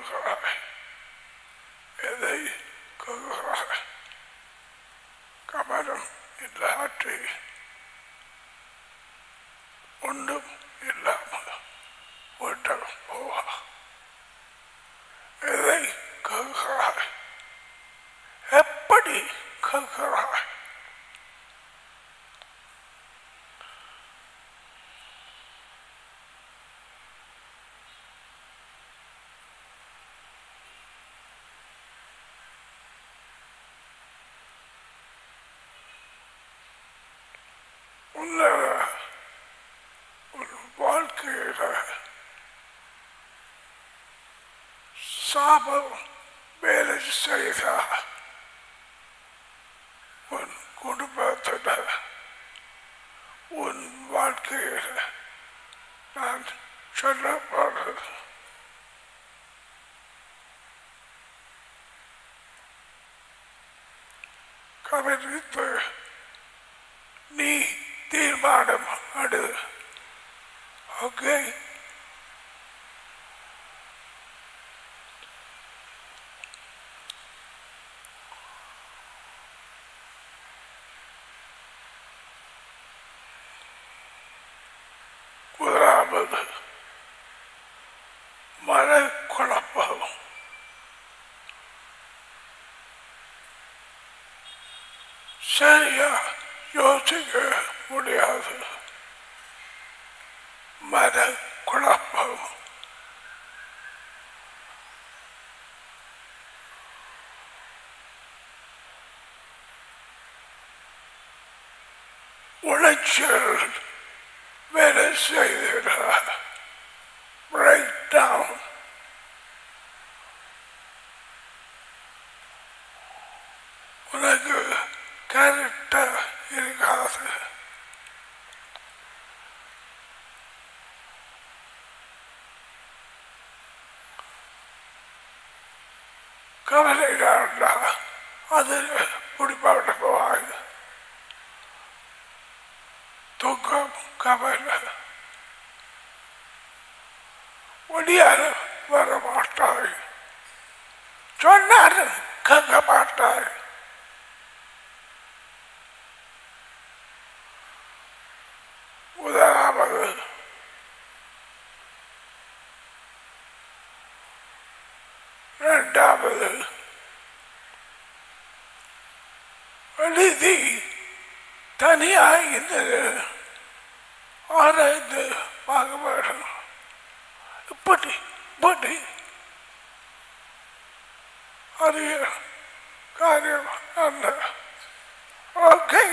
கேட்கிறாய் எதை கேட்கிறாய் கமலம் இல்லாற்றி ஒன்றும் இல்லாமல் வீட்டில் போவா எதை கேட்கிறாய் எப்படி கேட்கிறாய் உள்ள ஒரு வாழ்க்கையில சாபம் வேலை செய்தா உன் குடும்பத்தில் உன் வாழ்க்கையில் நான் சொல்ல போறது கவனித்து நீ தீர்மானம் அடு ஓகே முதலாவது மனக்குழப்பம் சரியா யோசிக்க முடியாது மன குழப்பம் உளைச்சல் வேலை செய்கிறார் break down உனக்கு கரெக்டா இருக்காது கவலைடாண்டா அது பிடிப்பாட்டு போவாங்க தூக்கம் கவலை ஒடியாரு வர மாட்டாய் சொன்னாரு கேட்க மாட்டாய் முதலாவது இரண்டாவது எழுதி தனியாக இருந்தது ஆராய்ந்து பார்க்க வேண்டும் இப்படி இப்படி அறிய காரியம் அல்ல ஓகே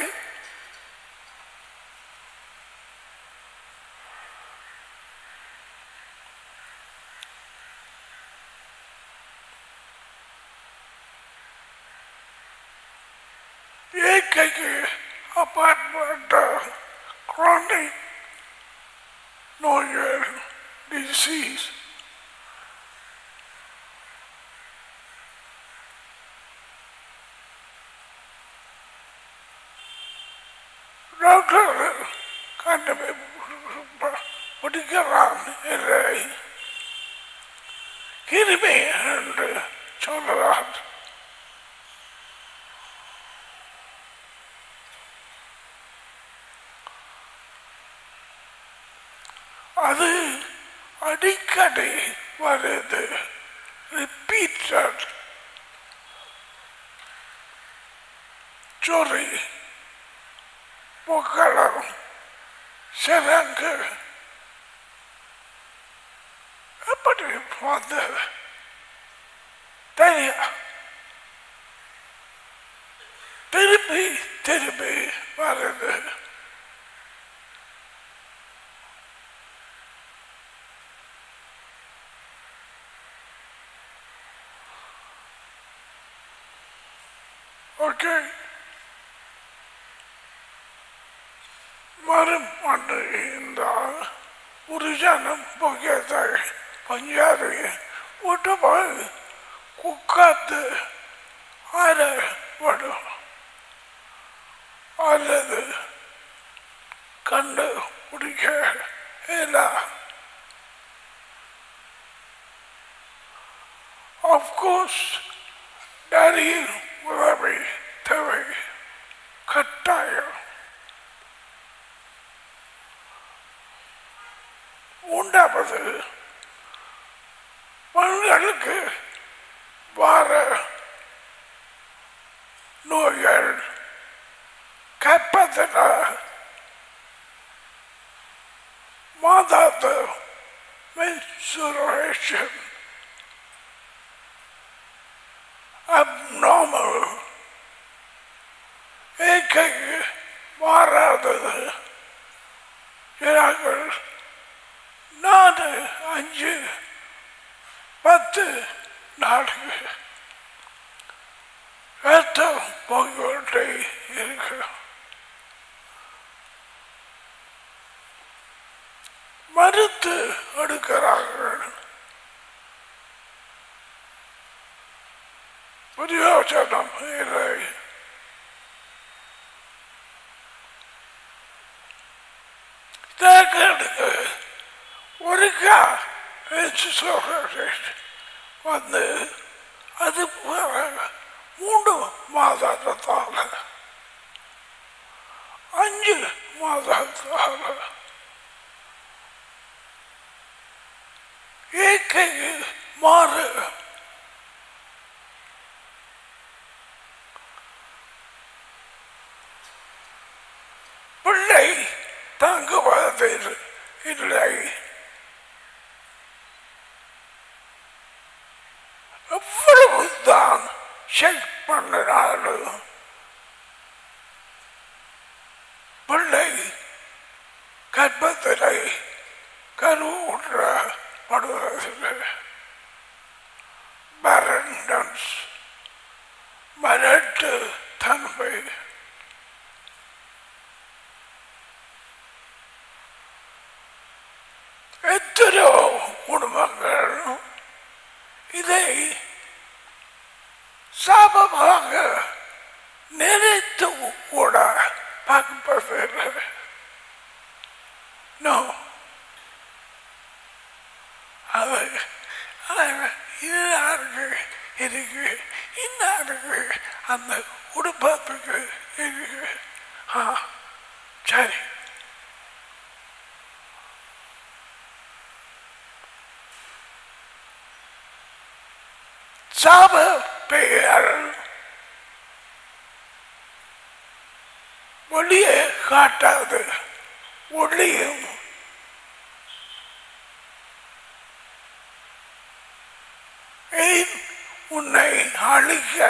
இயற்கைக்கு அப்பாற்பட்ட chronic நோய்கள் டிசீஸ் டாக்டர் கண்டு பிடிக்கிறான் இல்லை கிருமி என்று சொல்கிறான் அது அடிக்கடி வருது ரிப்பீட்டட் சொறி புகழம் சிறங்கு எப்படி வந்து தெரியா திருப்பி திருப்பி வருது ஓகே மரம் மண்ணு இருந்தால் ஒரு ஜனம் புகையதை பஞ்சாறு விட்டு போய் குக்காத்து அற விடும் அல்லது கண்டு பிடிக்க இல்லை அப்கோர்ஸ் டேடியின் உதவி தேவை கட்டாயம் உண்டாவது பெண்களுக்கு வார நோய்கள் கற்பத்தில் மாதாத்த menstruation abnormal ஏக்கை மாறாதது இறாங்கள் நாலு அஞ்சு பத்து நாடு ரத்தம் போய்கொண்டே இருக்கு மறுத்து எடுக்கிறார்கள் பிரயோஜனம் இல்லை தேர்ந்தெடுக்க ஒருக்கா வச்சு சொல்கிறேன் வந்து அது பிறகு மூன்று மாதத்தால் அஞ்சு மாதத்தால் ஏக்கை மாறு பிள்ளை தாங்குவதில் இல்லை எவ்வளவுதான் செக் பண்ணினாலும் பிள்ளை கர்ப்பத்திலே கருவுற்ற படுவதில்லை பரண்டன்ஸ் மரட்டு தன்மை எத்தனையோ குடும்பங்கள் இதை சாபமாக நினைத்து கூட பார்ப்பதில்லை நோ அது இன்னாருக்கு இருக்கு இன்னாருக்கு அந்த குடும்பத்துக்கு இருக்கு ஆ சரி சாப பெயர் ஒளியை காட்டாது ஒளியும் ஏன் உன்னை அழிக்க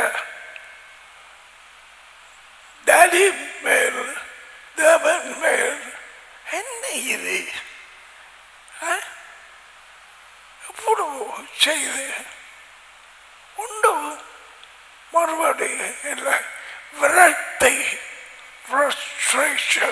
டேடி மேல் தேவன் மேல் என்ன இது ஆ? எவ்வளவு செய்து உண்டு மறுபடி இல்லை விரக்தி frustration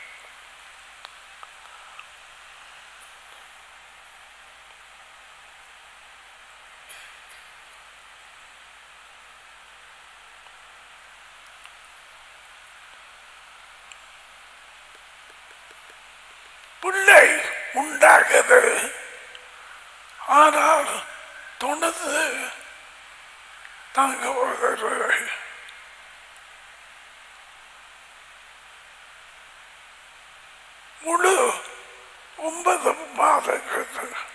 பிள்ளை உண்டாகுது ஆனால் தொண்ணது தாங்க வருகிறது முழு ஒன்பது மாதங்கள்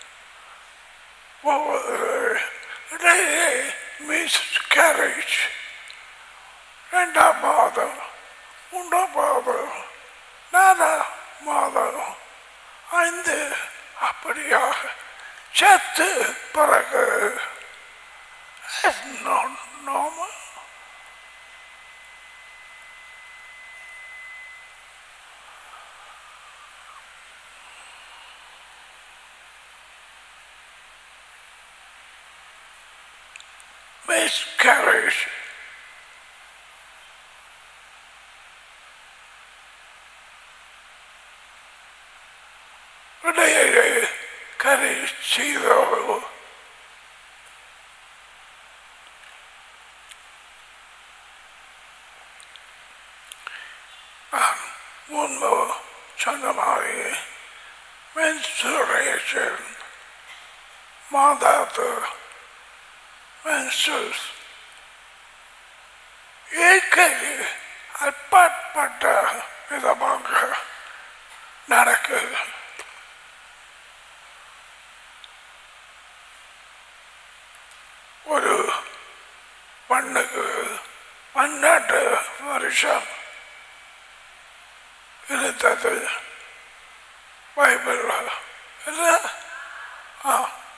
இடையே மிஸ் கேரேஜ் ரெண்டாம் மாதம் மூன்றாம் மாதம் நாலாம் மாதம் ஐந்து அப்படியாக செத்து பிறகு That's not normal. Miscarriage. இடையே கரை செய்தவர்கள் முன்பு சொன்ன மாதிரி menstruation மாதாத்து மென்சஸ் இயற்கைக்கு அப்பாற்பட்ட விதமாக நடக்குது ஒரு பெண்ணுக்கு பன்னெண்டு வருஷம் இருந்தது பைபிள் இல்ல ஆ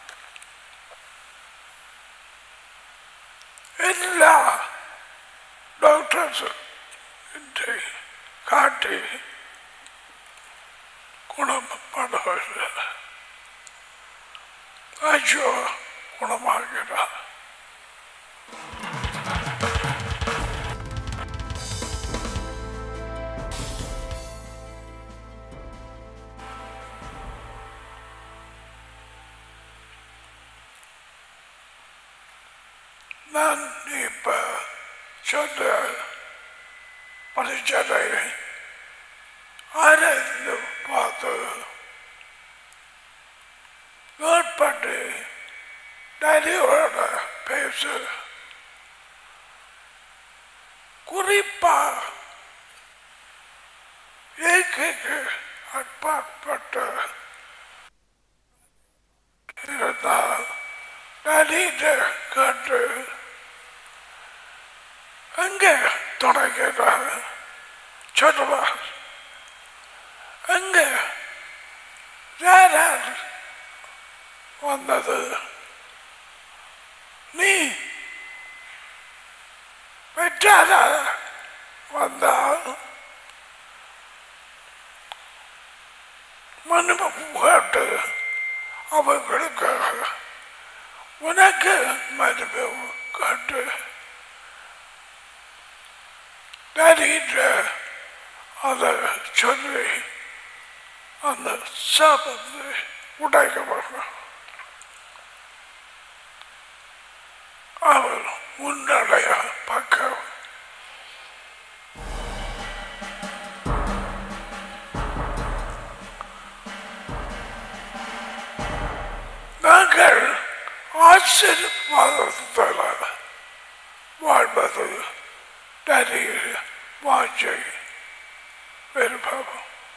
எல்லா டாக்டர்ஸ் காட்டி குணப்படுவது ஐயோ குணமாகிறார் நான் இப்ப சொன்ன பரிச்சதை ஆராய்ந்து பார்த்து நோட் பண்ணி டைரியோட பேசு குறிப்பா இயற்கைக்கு அப்பாற்பட்ட இருந்தால் நடித்த கண்டு அங்கே தொடங்கிறார் சொல்லுவார் அங்கே யாரார் வந்தது நீ பெற்றார வந்தால் மன்னிப்பு கேட்டு அவர்களுக்காக உனக்கு மன்னிப்பு கேட்டு நடிகின்ற அதை சொல்லி அந்த சாபத்தை உடைக்கப்படும் அவள் உன்னுடைய பக்கம் நாங்கள் ஆசீர்வாதத்தில் வாழ்வது நிறைய வாஞ்சை விருப்பம்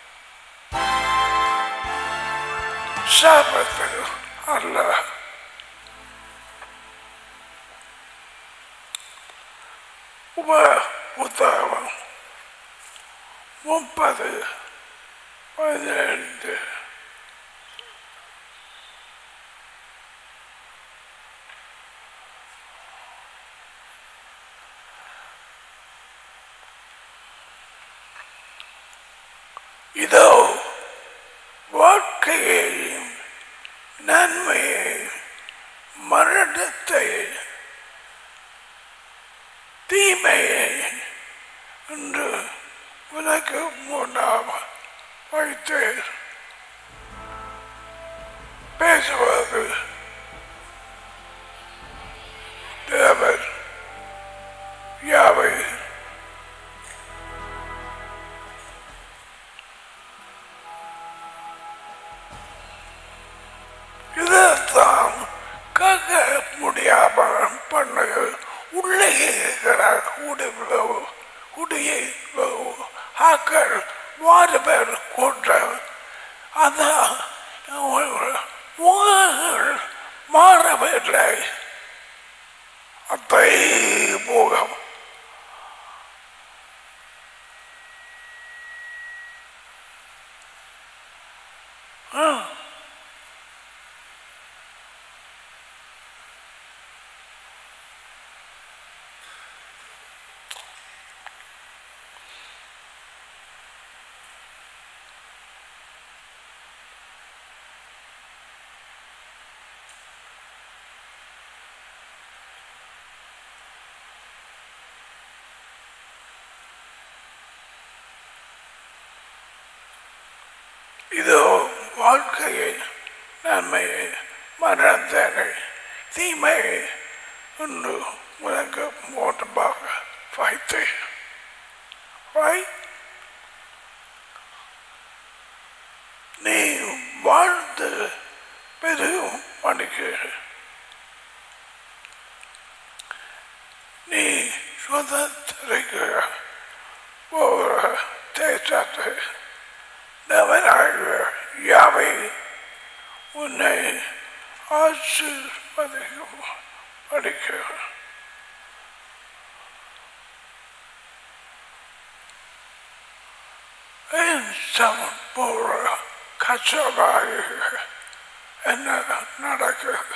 சாபத்தில் அல்ல உப புத்தகம் முப்பது பதினைந்து இதோ வாழ்க்கையையும் நன்மையை மரணத்தை தீமையை என்று உனக்கு முன்னாக வைத்தேன் பேசுவது தேவர் யாவை இதைத்தான் கேட்க முடியாம பண்ணுங்க உள்ளே இருக்கிற உடம்பு உடைய ஆக்கள் மாறு பேர் கொண்ட அதான் முகங்கள் மாறவில்லை அத்தை முகம் இதோ வாழ்க்கையை நன்மையை மரணத்தை தீமையை என்று உனக்கு மோட்டமாக வைத்து Right? நீ வாழ்ந்து பெரியும் மணிக்கு சுதந்திரிக்க போகிற தேசத்தை நவனாக யாவை உன்னை ஆசிர்வதிக்கும் படிக்க என் சமம் போற கச்சலாக என்ன நடக்குது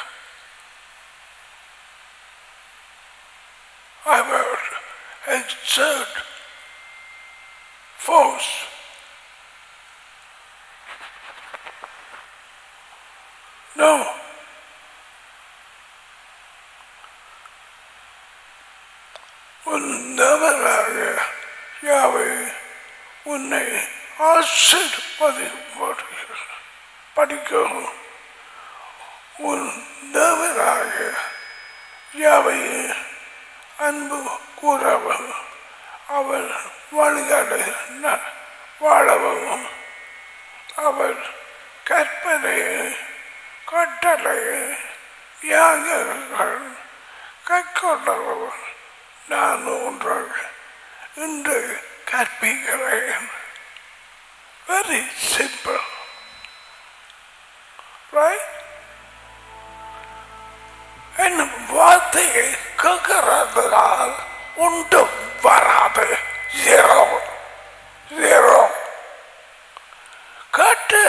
I will exert force No. உன்னவராக யாவை உன்னை ஆசிர்வதிப்பார்கள் படிக்கவும் உன் தேவனாக யாவை அன்பு கூறவும் அவர் வழிகாடு வாழவும் அவர் கற்பனையை கட்டளையை யாகங்கள் கைக்கொள்ளவும் நான் ஒன்றாக இன்று கற்பிக்கிறேன் வெரி சிம்பிள் right என்னும் வார்த்தையை கேட்கிறதுனால் உண்டும் வராது ஜீரோ ஜீரோ கேட்டு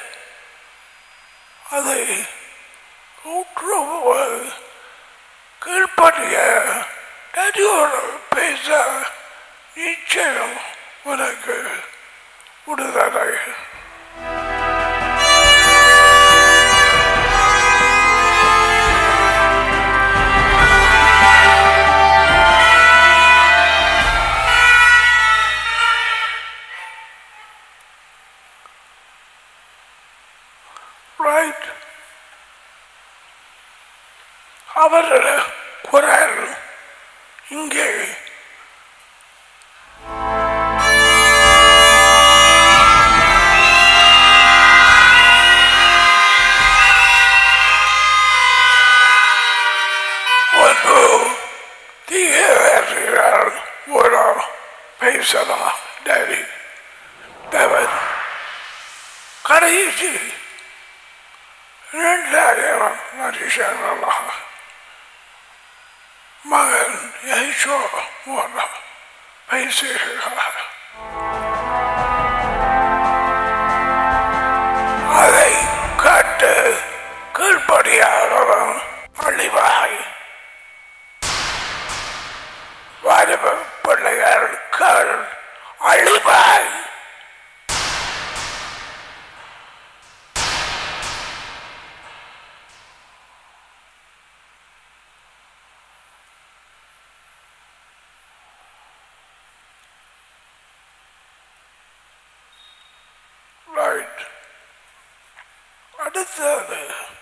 அதை ஊற்றுவ கீழ்ப்படிய நதியோடு பேச நிச்சயம் உனக்கு விடுதலை right அவரோட குரல் இங்கே ஒன்று தீவிரம் ஒரு பேசலாம் டேடி தேவன் கடைசி ரெண்டாயிரம் மனுஷங்களாக மகன் யேசோ மூலம் பேசுகிறார் அதை கேட்டு கீழ்படியாளரும் அழிவாய் வருவ பிள்ளைகள் அழிவாய் Right. அடுத்தது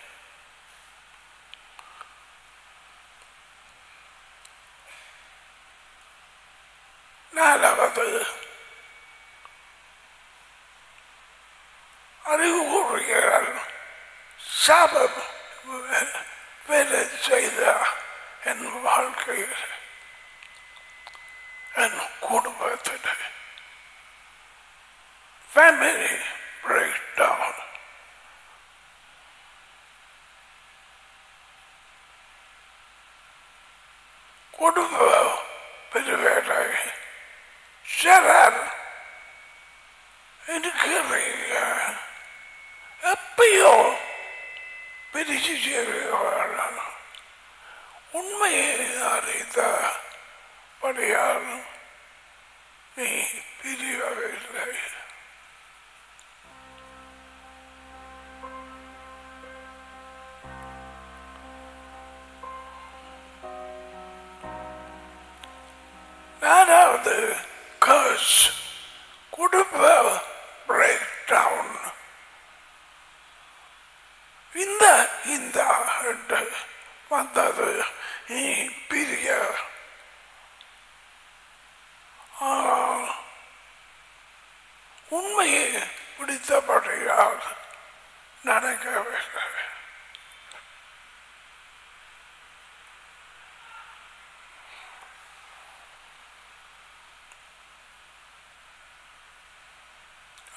நாலாவது அறிவு கூறுகிறார் சாபம் வேலை செய்த என் வாழ்க்கையில் என் குடும்பத்தில் family breakdown. குடும்ப பெருவேலை சிலர் இருக்கிறீங்க எப்பயோ பிரிச்சு சேருவார்கள் உண்மையை அறிந்த படியால் நீ பிரியவில்லை நாலாவது கர்ஸ் குடும்ப பிரேக் டவுன் இந்த இந்த என்று வந்தது நீ பிரிய ஆனால் உண்மையை பிடித்தபடியால் நடக்கவில்லை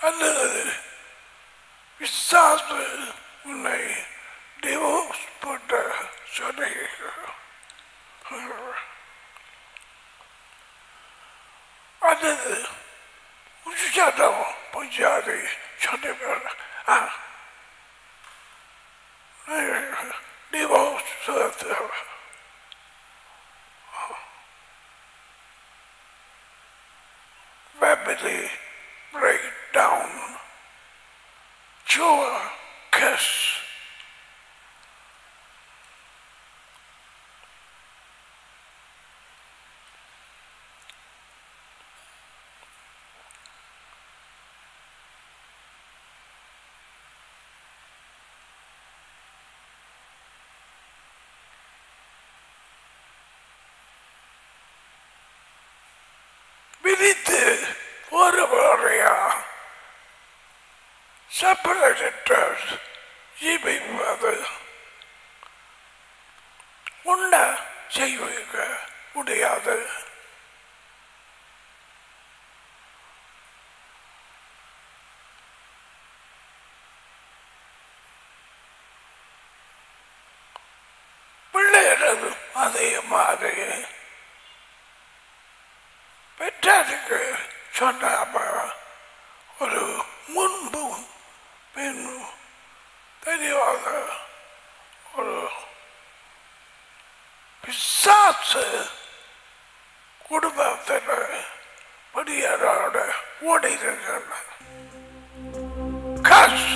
அல்லது விசாசு உன்னை டிவோர்ஸ் போட்ட சொல்லி அல்லது உச்சாட்டம் பொஞ்சாதி சொல்லி divorce rapidly break down. Joy, kiss. விரித்து ஒரு முறையா separated ஜீவிப்பது உண்ண செய்விக்க முடியாது பிள்ளைகளது அதே மாதிரி பெற்றாருக்கு சொன்னாம ஒரு முன்பும் பின்னும் தெரியாத ஒரு பிசாசு குடும்பத்தில் படியாரோட ஓடி இருக்காங்க காசு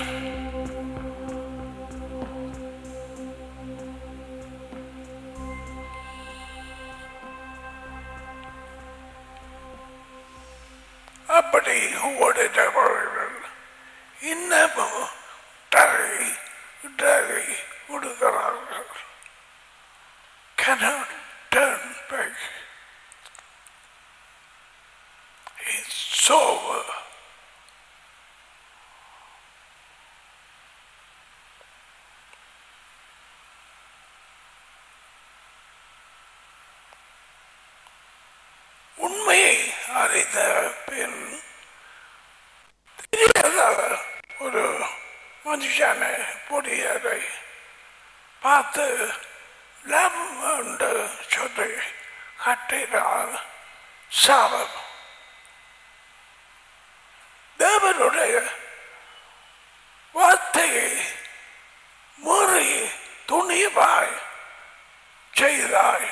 அப்படி ஓடிட்டவர்கள் இன்னமும் தரை தரை கொடுக்கிறார்கள் cannot turn back. It's over. உண்மையை அறிந்த பின் தெரியாத ஒரு மனுஷனை பொடியரை பார்த்து லம் என்று சொல்லி கட்டினார் சாபம் தேவனுடைய வார்த்தையை மீறி துணிவாய் செய்தாய்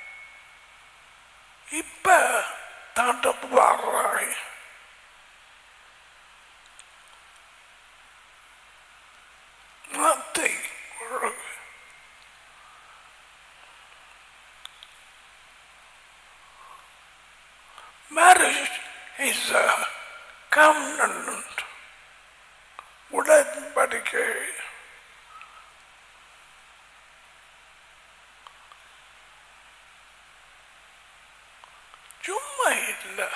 இப்ப தாண்டப்பு வாடுறாய் வார்த்தை ஒழுங்கு Marriage is a covenant. உடன்படிக்கை சும்மா இல்லை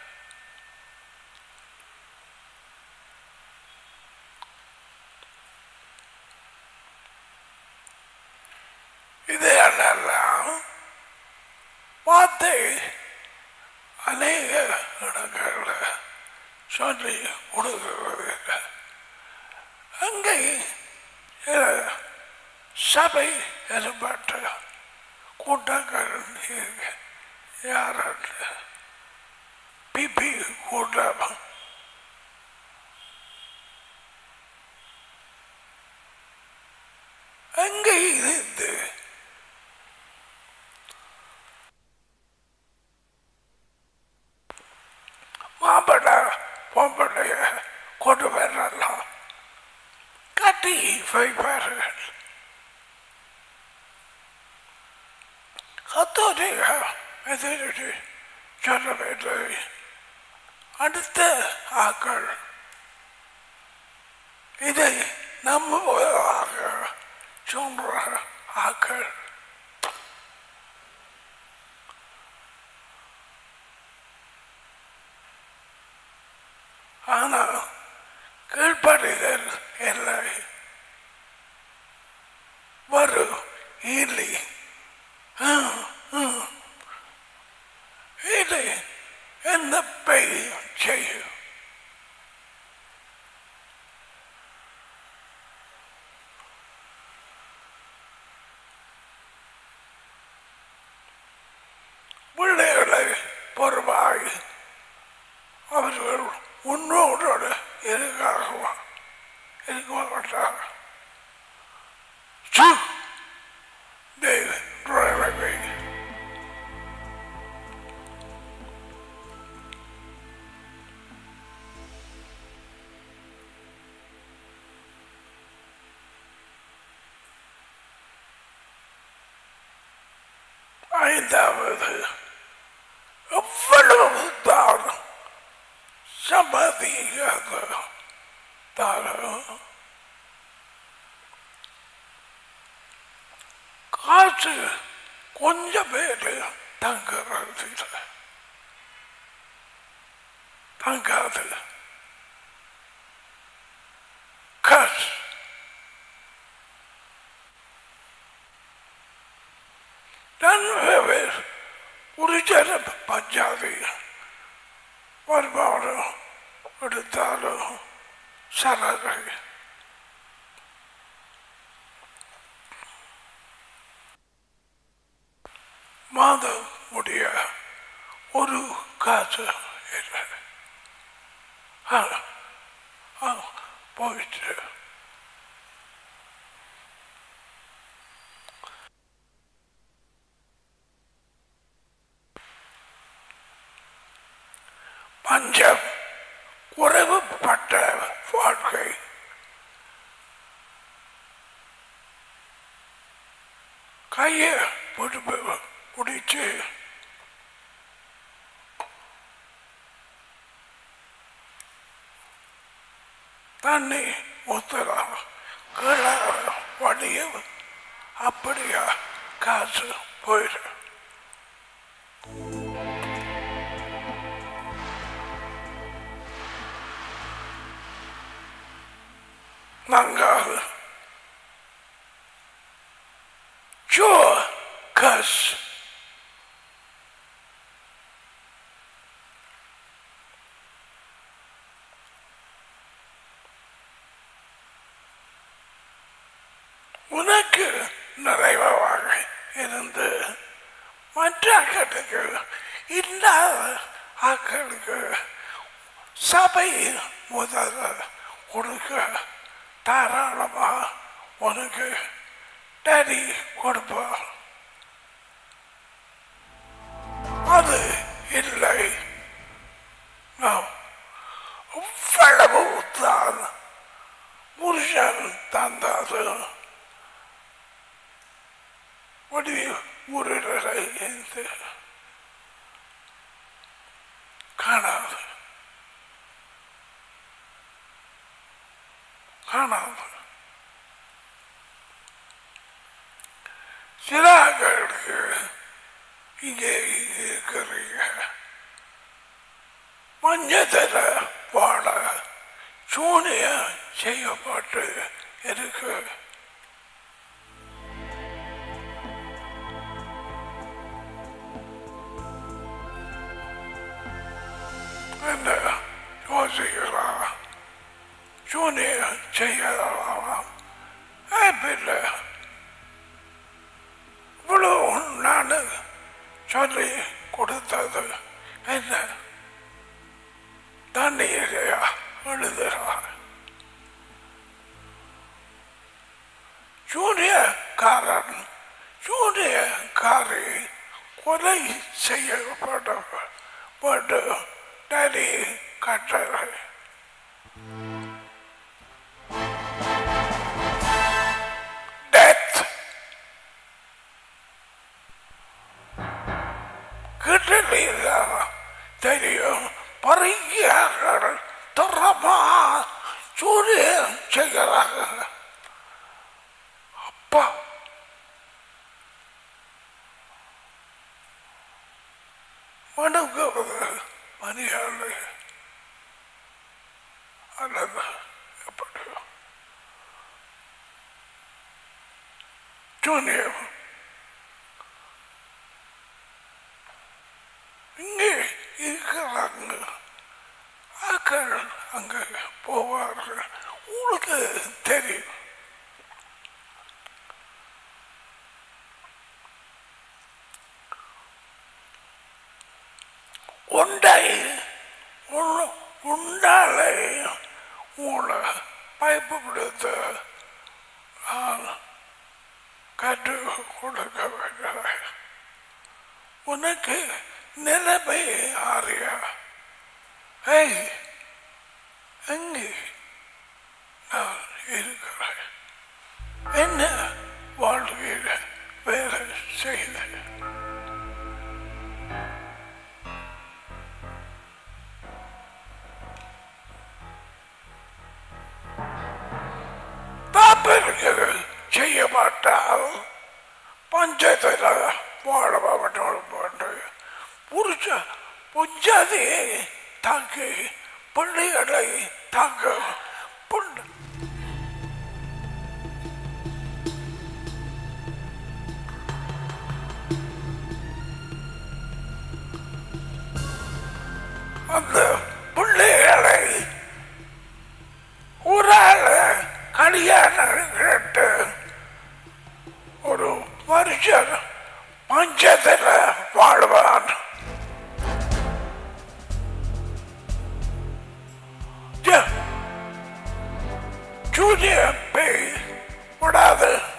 இதையெல்லாம் வார்த்தை அநேக இடங்களில் சொல்லி கொடுக்கிறது அங்கே அஹ், சபை ஏற்பட்ட கூட்டங்கள் யார் பிபி கூட்டம் அங்கே இருந்து மாம்பழ பொம்பளைய கொண்டு வரலாம் கட்டி வைப்பார்கள் கத்தோடைய எதிர்த்து சொல்லவில்லை அடுத்த ஆக்கள் இதை நம்புவதாக சொல்ற ஆக்கள் ஆனால் கீழ்ப்படிதல் இல்லை வரும் இல்லை இல்லை என்ன பெய் செய்யும் உன்னோட இருக்காகுமா இருக்க மாட்டாங்க சு Dave, right, right, right. ஐந்தாவது எவ்வளவு தான் சம்மதியாக தாரம் காசு கொஞ்சம் பேர் தங்குறது இல்லை. தங்காது காசு நன்மை உரிச்சர பஞ்சாதி வருமானம் எடுத்தாலும் சலகை மாதம் முடிய ஒரு காசு இல்லை ஆ, ஆ, போயிட்டு பஞ்சம் குறைவுபட்ட வாழ்க்கை கையை பிடிப்பு பிடிச்சு தண்ணி ஊத்தலாம் கீழே வடியும் அப்படியா காசு போயிடும் நாங்கள் ஜோ கஸ் உனக்கு நிறைவாக இருந்து மற்ற ஆக்களுக்கு இல்லாத ஆக்களுக்கு சபை முதல்ல கொடுக்க தாராளமா உனக்கு டேடி கொடுப்பா அது இல்லை நாம் அவ்வளவு தான் புருஷன் தந்தாது வடி உருளை என்று காணாது காணாது சிலாக்களுக்கு இங்கே இருக்கிறீங்க மஞ்சத்தில் வாழ சூனிய செய்யப்பட்டு இருக்கு என்ன யோசிக்கலாம் சூனிய செய்யலாம் பிள்ளை இவ்வளவு நான் சொல்லி கொடுத்தது என்ன தண்ணீரையா எழுதுறான் ஜூனியக்காரன் ஜூனியக்காரி கொலை செய்யப்பட்டவர் பட்டு டேடி கட்டளை டெத் கிட்டலீங்க தெரியும் பறியார்கள் தரமா சூரியன் செய்கிறாங்க அப்பா வணங்குவது மரியாதை அல்லது எப்படி ஜூனியர் இங்கே இருக்கிறாங்க ஆக்கள் அங்கே போவார்கள் உங்களுக்கு தெரியும் ஒன்றை ஒன்று உண்டாலே உங்களை பைப்பு பிடித்து நான் கற்றுக் கொடுக்க வேண்டும் உனக்கு நிலைமை அறிய ஏய் எங்கே நான் இருக்கிறேன் என்ன வாழ்க்கையில் வேலை செய்த தப்பிற்கு செய்ய மாட்டால் பஞ்சாயத்தில் வாழ மாட்டோம் புருஷ பொஞ்சாதியை தாக்கி பிள்ளைகளை தாக்க பொண்ணு அந்த பிள்ளைகளை ஒரு ஆள் கல்யாணம் கேட்டு ஒரு மனுஷன் பஞ்சத்தில் வாழ்வான் ஜூனியர் பே விடாது